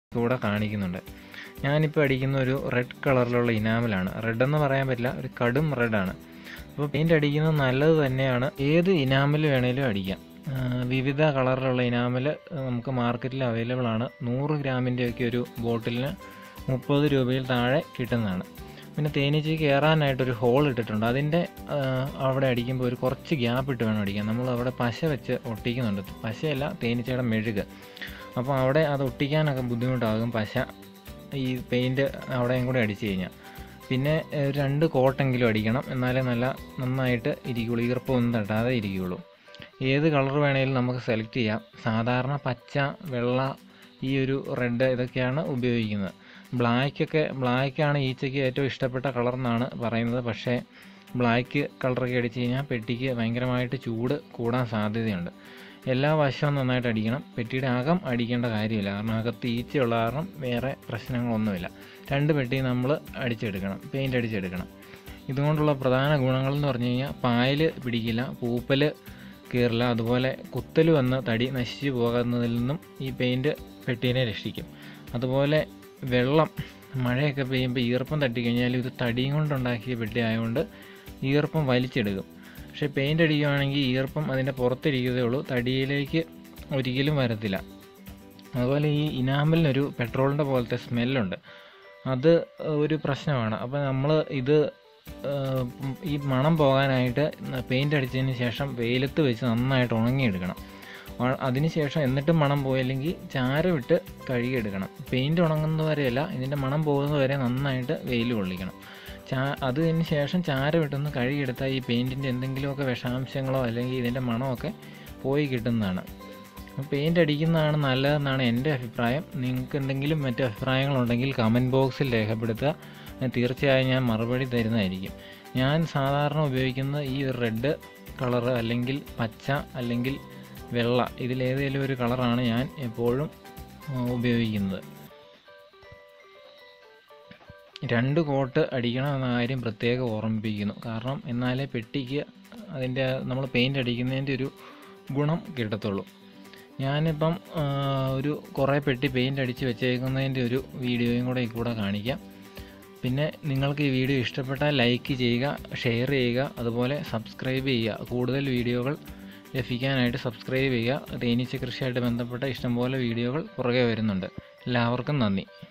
കൂടെ കാണിക്കുന്നുണ്ട് ഞാനിപ്പോൾ അടിക്കുന്ന ഒരു റെഡ് കളറിലുള്ള ഇനാമലാണ് റെഡ് എന്ന് പറയാൻ പറ്റില്ല ഒരു കടും റെഡാണ് അപ്പോൾ പെയിൻ്റ് അടിക്കുന്നത് നല്ലത് തന്നെയാണ് ഏത് ഇനാമൽ വേണേലും അടിക്കാം ആ, വിവിധ കളറിലുള്ള ഇനാമൽ നമുക്ക് മാർക്കറ്റിൽ അവൈലബിൾ ആണ് നൂറ് ഗ്രാമിൻ്റെയൊക്കെ ഒരു ബോട്ടിലിന് മുപ്പത് രൂപയിൽ താഴെ കിട്ടുന്നതാണ് പിന്നെ തേനീച്ചയ്ക്ക് കയറാനായിട്ടൊരു ഹോൾ ഇട്ടിട്ടുണ്ട് അതിൻ്റെ ആ, അവിടെ അടിക്കുമ്പോൾ ഒരു കുറച്ച് ഗ്യാപ്പ് ഇട്ട് വേണം അടിക്കാൻ നമ്മൾ അവിടെ പശ വെച്ച് ഒട്ടിക്കുന്നുണ്ട് പശയല്ല തേനീച്ചയുടെ മെഴുക് അപ്പോൾ അവിടെ അത് ഒട്ടിക്കാനൊക്കെ ബുദ്ധിമുട്ടാകും പശ ഈ പെയിൻറ്റ് അവിടെയും കൂടെ അടിച്ചു കഴിഞ്ഞാൽ പിന്നെ ഏഹ്, ഒരു രണ്ട് കോട്ടെങ്കിലും അടിക്കണം എന്നാലേ നല്ല നന്നായിട്ട് ഇരിക്കുകയുള്ളൂ ഈർപ്പമൊന്നും തട്ടാതെ ഇരിക്കുകയുള്ളൂ ഏത് കളർ വേണേലും നമുക്ക് സെലക്ട് ചെയ്യാം സാധാരണ പച്ച വെള്ള ഈ ഒരു റെഡ് ഇതൊക്കെയാണ് ഉപയോഗിക്കുന്നത് ബ്ലാക്കൊക്കെ ബ്ലാക്കാണ് ഈച്ചയ്ക്ക് ഏറ്റവും ഇഷ്ടപ്പെട്ട കളർ എന്നാണ് പറയുന്നത് പക്ഷേ ബ്ലാക്ക് കളറൊക്കെ അടിച്ച് കഴിഞ്ഞാൽ പെട്ടിക്ക് ഭയങ്കരമായിട്ട് ചൂട് കൂടാൻ സാധ്യതയുണ്ട് എല്ലാ വശവും നന്നായിട്ട് അടിക്കണം പെട്ടിയുടെ അകം അടിക്കേണ്ട കാര്യമില്ല കാരണം അകത്ത് ഈച്ചയുള്ള കാരണം വേറെ പ്രശ്നങ്ങളൊന്നുമില്ല രണ്ട് പെട്ടി നമ്മൾ അടിച്ചെടുക്കണം പെയിൻ്റ് അടിച്ചെടുക്കണം ഇതുകൊണ്ടുള്ള പ്രധാന ഗുണങ്ങൾ എന്ന് പറഞ്ഞു കഴിഞ്ഞാൽ പായൽ പിടിക്കില്ല പൂപ്പൽ കീറില്ല അതുപോലെ കുത്തൽ വന്ന് തടി നശിച്ചു പോകുന്നതിൽ നിന്നും ഈ പെയിൻറ്റ് പെട്ടീനെ രക്ഷിക്കും അതുപോലെ വെള്ളം മഴയൊക്കെ പെയ്യുമ്പോൾ ഈർപ്പം തട്ടിക്കഴിഞ്ഞാൽ ഇത് തടിയും കൊണ്ടുണ്ടാക്കിയ പെട്ടി ആയതുകൊണ്ട് ഈർപ്പം വലിച്ചെടുക്കും പക്ഷേ പെയിൻ്റ് അടിക്കുകയാണെങ്കിൽ ഈർപ്പം അതിൻ്റെ പുറത്തിരിക്കുന്നതേ ഉള്ളൂ തടിയിലേക്ക് ഒരിക്കലും വരത്തില്ല അതുപോലെ ഈ ഇനാമലിനൊരു പെട്രോളിൻ്റെ പോലത്തെ സ്മെല്ലുണ്ട് അത് ഒരു പ്രശ്നമാണ് അപ്പോൾ നമ്മൾ ഇത് ഏഹ്, ഈ മണം പോകാനായിട്ട് പെയിൻ്റ് അടിച്ചതിന് ശേഷം വെയിലത്ത് വെച്ച് നന്നായിട്ട് ഉണങ്ങിയെടുക്കണം വ- അതിന് ശേഷം എന്നിട്ടും മണം പോയില്ലെങ്കിൽ ചാരമിട്ട് കഴുകിയെടുക്കണം പെയിൻറ് ഉണങ്ങുന്നത് വരെയല്ല ഇതിൻ്റെ മണം പോകുന്നത് വരെ നന്നായിട്ട് വെയിൽ കൊള്ളിക്കണം ചാ അതിന് ശേഷം ചാരമിട്ടൊന്ന് കഴുകിയെടുത്താൽ ഈ പെയിൻറ്റിൻ്റെ എന്തെങ്കിലുമൊക്കെ വിഷാംശങ്ങളോ അല്ലെങ്കിൽ ഇതിൻ്റെ മണമൊക്കെ പോയി കിട്ടുന്നതാണ് പെയിൻ്റ് അടിക്കുന്നതാണ് നല്ലതെന്നാണ് എൻ്റെ അഭിപ്രായം നിങ്ങൾക്ക് എന്തെങ്കിലും മറ്റ് അഭിപ്രായങ്ങളുണ്ടെങ്കിൽ കമൻറ്റ് ബോക്സിൽ രേഖപ്പെടുത്തുക ഞാൻ തീർച്ചയായും ഞാൻ മറുപടി തരുന്നതായിരിക്കും ഞാൻ സാധാരണ ഉപയോഗിക്കുന്നത് ഈ റെഡ് കളറ് അല്ലെങ്കിൽ പച്ച അല്ലെങ്കിൽ വെള്ള ഇതിലേതെങ്കിലും ഒരു കളറാണ് ഞാൻ എപ്പോഴും ആ, ഉപയോഗിക്കുന്നത് രണ്ട് കോട്ട് അടിക്കണം എന്ന കാര്യം പ്രത്യേകം ഓർമ്മിപ്പിക്കുന്നു കാരണം എന്നാലേ പെട്ടിക്ക് അതിൻ്റെ നമ്മൾ പെയിൻ്റ് അടിക്കുന്നതിൻ്റെ ഒരു ഗുണം കിട്ടത്തുള്ളൂ ഞാനിപ്പം ആ, ഒരു കുറേ പെട്ടി പെയിൻ്റ് അടിച്ച് വെച്ചേക്കുന്നതിൻ്റെ ഒരു വീഡിയോയും കൂടെ ഈ കൂടെ കാണിക്കാം പിന്നെ നിങ്ങൾക്ക് ഈ വീഡിയോ ഇഷ്ടപ്പെട്ടാൽ ലൈക്ക് ചെയ്യുക ഷെയർ ചെയ്യുക അതുപോലെ സബ്സ്ക്രൈബ് ചെയ്യുക കൂടുതൽ വീഡിയോകൾ ലഭിക്കാനായിട്ട് സബ്സ്ക്രൈബ് ചെയ്യുക തേനീച്ച കൃഷിയായിട്ട് ബന്ധപ്പെട്ട ഇഷ്ടംപോലെ വീഡിയോകൾ പുറകെ വരുന്നുണ്ട് എല്ലാവർക്കും നന്ദി